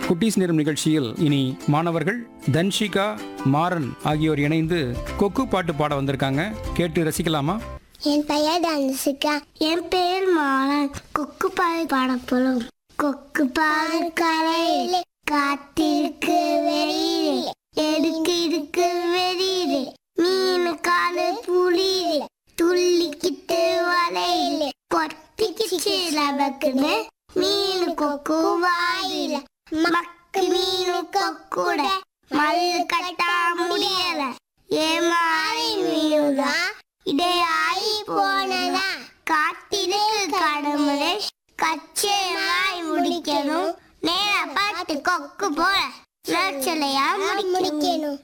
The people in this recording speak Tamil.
குட்டீஸ் நேரம் நிகழ்ச்சியில் இனி மாணவர்கள் தன்ஷிகா மாறன் ஆகியோர் இணைந்து கொக்கு பாட்டு பாட வந்திருக்காங்க கேட்டு ரசிக்கலாமா என் பெயர் தனுஷிகா என் பேர் மாலன் கொக்கு பால் பாடப்போம் கொக்கு பால் கரையிலே காத்திருக்கு வெளியிலே எடுக்கு இருக்கு வெளியிலே மீன் காலு புளியிலே துள்ளிக்கிட்டு வலையிலே பொத்திக்கிச்சு லபக்குன்னு மீன் கொக்கு வாயில மக்கு மீன் கொக்குட மல்லு கட்டா முடியல ஏமாறி மீனுதான் இடையாയി போனதா காத்திருக்கு கடவுளே கச்சேமாய் முடிக்கணும் நேர பாட்டு கொக்கு போல நேர்ச்சலையா முடிக்கணும்